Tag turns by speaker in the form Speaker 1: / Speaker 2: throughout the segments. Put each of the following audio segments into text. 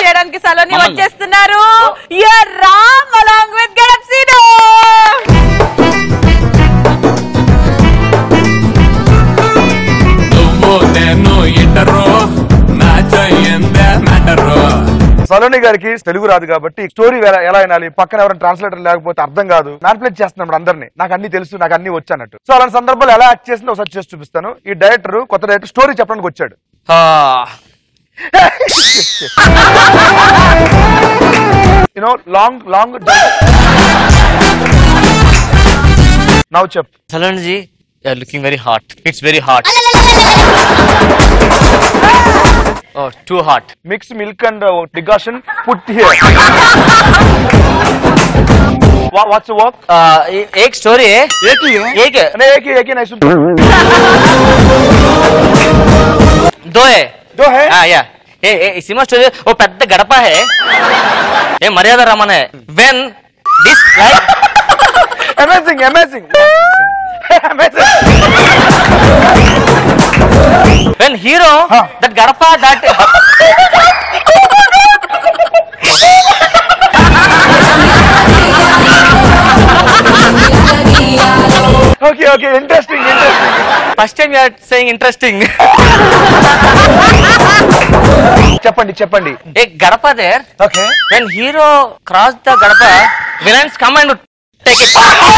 Speaker 1: చేయడానికి సలోని
Speaker 2: మమ్మల్ని.
Speaker 1: వచ్చేస్తున్నారు your Ram along with Getup Seenu
Speaker 3: నువ్వు నేను ఇంటరు మ్యాచ్ అయ్యిందే మ్యాటరు
Speaker 4: సలోని గారికి తెలుగు రాదు కాబట్టి స్టోరీ ఎలా ఎలా వినాలి పక్కన ఎవరైనా ట్రాన్స్లేటర్ లేకపోతే అర్థం కాదు మ్యాన్పులేట్ చేస్తున్నాడు అందరినీ నాకు అన్ని తెలుసు నాకు అన్ని వచ్చు అన్నట్టు సో అలాంటి సందర్భాలు ఎలా యాక్ట్ చేసిందో ఒకసారి చేసి చూపిస్తాను ఈ డైరెక్టర్ కొత్త డైరెక్టర్ స్టోరీ చెప్పడానికి వచ్చాడు యూనో లాంగ్ లాంగ్ నవ్వు చెప్
Speaker 2: Saloni ji looking very hot it's very hot oh too hot
Speaker 4: mix milk and decoction put here what's work
Speaker 2: एक स्टोरी है
Speaker 4: एक ही है
Speaker 2: एक है
Speaker 4: नहीं एक ही एक ही नहीं सुन
Speaker 2: दो है
Speaker 4: दो है
Speaker 2: ఆ, యా ఏ ఏ ఈ సినిమా స్టోరీ ఓ పెద్ద గడప హే ఏ Maryada Ramana hey when this like
Speaker 4: amazing amazing amazing
Speaker 2: when hero
Speaker 4: Huh.
Speaker 2: That గడప that
Speaker 4: okay okay interesting interesting
Speaker 2: first time you're saying interesting
Speaker 4: చెప్పండి చెప్పండి
Speaker 2: ఏ గడప there
Speaker 4: okay
Speaker 2: when hero cross the గడప villains come and take it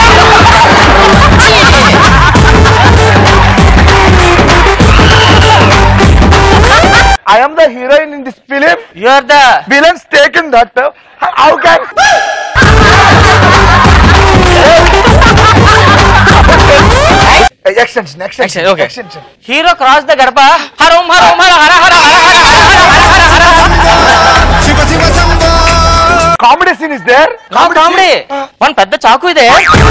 Speaker 4: I am the heroine in this film.
Speaker 2: You are the
Speaker 4: Villains taken that. uh, How can? Extension, extension,
Speaker 2: okay
Speaker 4: extension.
Speaker 2: Hero cross the గడప Harom Harom Hara Hara Hara Hara Hara Hara Hara
Speaker 4: Comedy scene is there.
Speaker 2: Comedy one పెద్ద చాకు ఇదే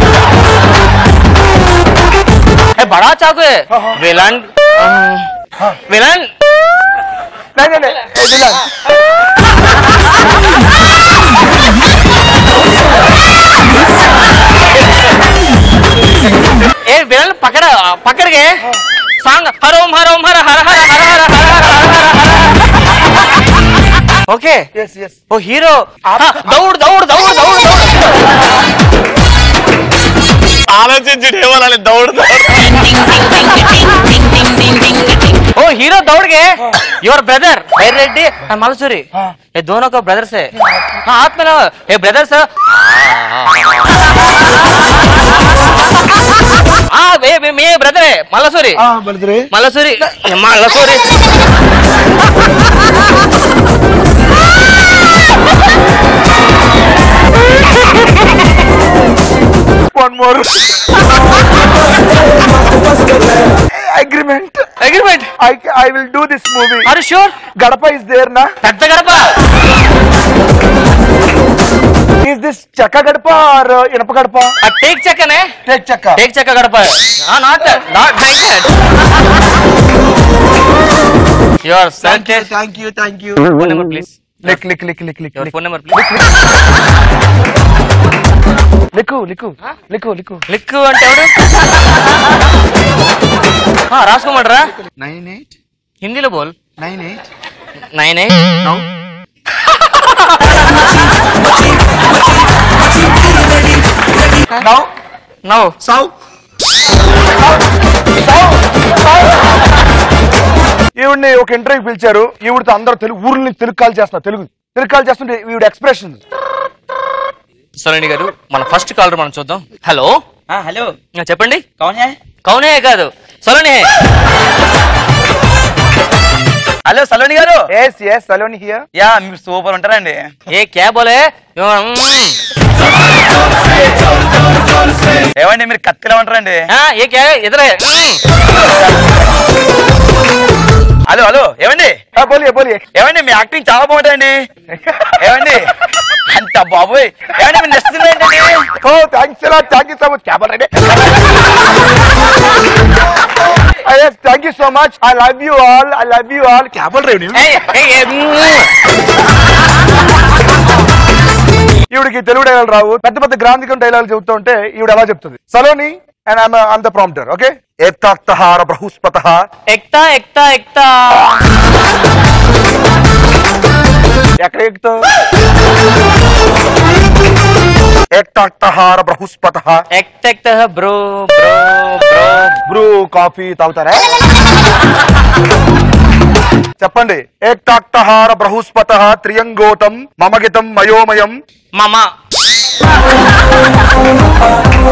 Speaker 2: ఏ బడా చాకు villain villain
Speaker 4: नहीं नहीं नहीं eh, villain.
Speaker 2: ఏ విలన్ పకడ పకడగే song Harom Harom Hara Hara Hara Hara Hara Hara Hara okay
Speaker 4: Yes yes.
Speaker 2: ఓ హీరో దౌడ్ దౌడ్ దౌడ్ దౌడ్ దౌడ్
Speaker 5: ఆలోచించి ఏమనాలి దౌడు
Speaker 2: ओ हीरो दौड़ गए your brother Reddy and Malsuri ये दोनों को ब्रदर्स है हाँ हाथ में ना ये ब्रदर्स हाँ वे वे मे ब्रदर है Malsuri
Speaker 4: Ah, brother.
Speaker 2: Malsuri Malsuri
Speaker 4: One more. Agreement.
Speaker 2: Agreement
Speaker 4: I I will do this movie.
Speaker 2: Are sure
Speaker 4: Gadapa is there na?
Speaker 2: పెద్ద గడప
Speaker 4: Is this Chaka Gadapa or uh, Inapa Gadapa?
Speaker 2: Take చెక్కనే
Speaker 4: Take Chaka.
Speaker 2: టేక్ చెక్క గడప not not like that your
Speaker 5: thank you thank you thank you
Speaker 2: phone number please
Speaker 4: Lick, lick, lick, lick, lick,
Speaker 2: your
Speaker 4: lick.
Speaker 2: Phone number please
Speaker 4: Liku, liku, liku, liku.
Speaker 2: లిక్కు అంటే ఎవడు ఆ, రాసుకోమంటారా
Speaker 5: nine eight
Speaker 2: హిందీలో బోల్
Speaker 5: nine eight
Speaker 2: nine eight
Speaker 5: నౌ
Speaker 4: Now,
Speaker 2: నో
Speaker 5: సౌ
Speaker 4: ఈవిడ్ని ఒక ఇంటర్వ్యూ పిలిచారు ఈవిడతో అందరూ తెలుగు ఊర్ల నుంచి తెలుగు కాల్ చేస్తున్నారు తెలుగు తెలుగు కాల్ చేస్తుంటే ఈవిడ ఎక్స్ప్రెషన్
Speaker 2: సరేండి గారు మన ఫస్ట్ కాలర్ మనం చూద్దాం హలో
Speaker 5: హలో
Speaker 2: చెప్పండి
Speaker 5: కౌన్ హే
Speaker 2: కౌనే కాదు సలోని
Speaker 5: హలో సలోని గారు
Speaker 4: yes yes Saloni here
Speaker 5: yeah మీరు సూపర్ ఉంటారండి
Speaker 2: ఏ క్యా బోలే
Speaker 5: ఏమండి మీరు కత్తిలా ఉంటారండి
Speaker 2: ఏ క్యా ఎదురే
Speaker 5: హలో హలో ఏమండి
Speaker 4: బోలియే బోలియే
Speaker 5: ఏమండి మీ యాక్టింగ్ చాలా బాగుంటుందండి ఏమండి అంత బాబోయ్ ఏమండి మీరు నెక్స్ట్ సినిమా ఏంటండి
Speaker 4: ఓ థ్యాంక్స్ ఎలా థ్యాంక్ యూ సో మచ్ క్యాబల్ ready yes thank you so much I love you all I love you all క్యాబల్ రెడీ
Speaker 2: ఏయ్, ఏయ్, ఏయ్, మ్మ్.
Speaker 4: ఈవిడికి తెలుగు డైలాగ్ రావు పెద్ద పెద్ద గ్రాంధికం డైలాగ్ చెబుతూ ఉంటే ఈవిడ ఎలా చెప్తుంది Saloni and I'm I'm the prompter okay ఏక్తాక్తహార బృహస్పత
Speaker 2: ఎక్తా ఎక్తా ఎక్తా
Speaker 4: ఎక్కడ ఎక్కుతావు ఏక్తాక్తహార బృహస్పత
Speaker 2: ఎక్ట్ ఎక్ట్ bro bro bro
Speaker 4: Bru coffee తాగుతారా చెప్పండి ఏక్తాక్తహార బృహస్పత త్రియంగోతం మమగితం మయోమయం
Speaker 2: మామా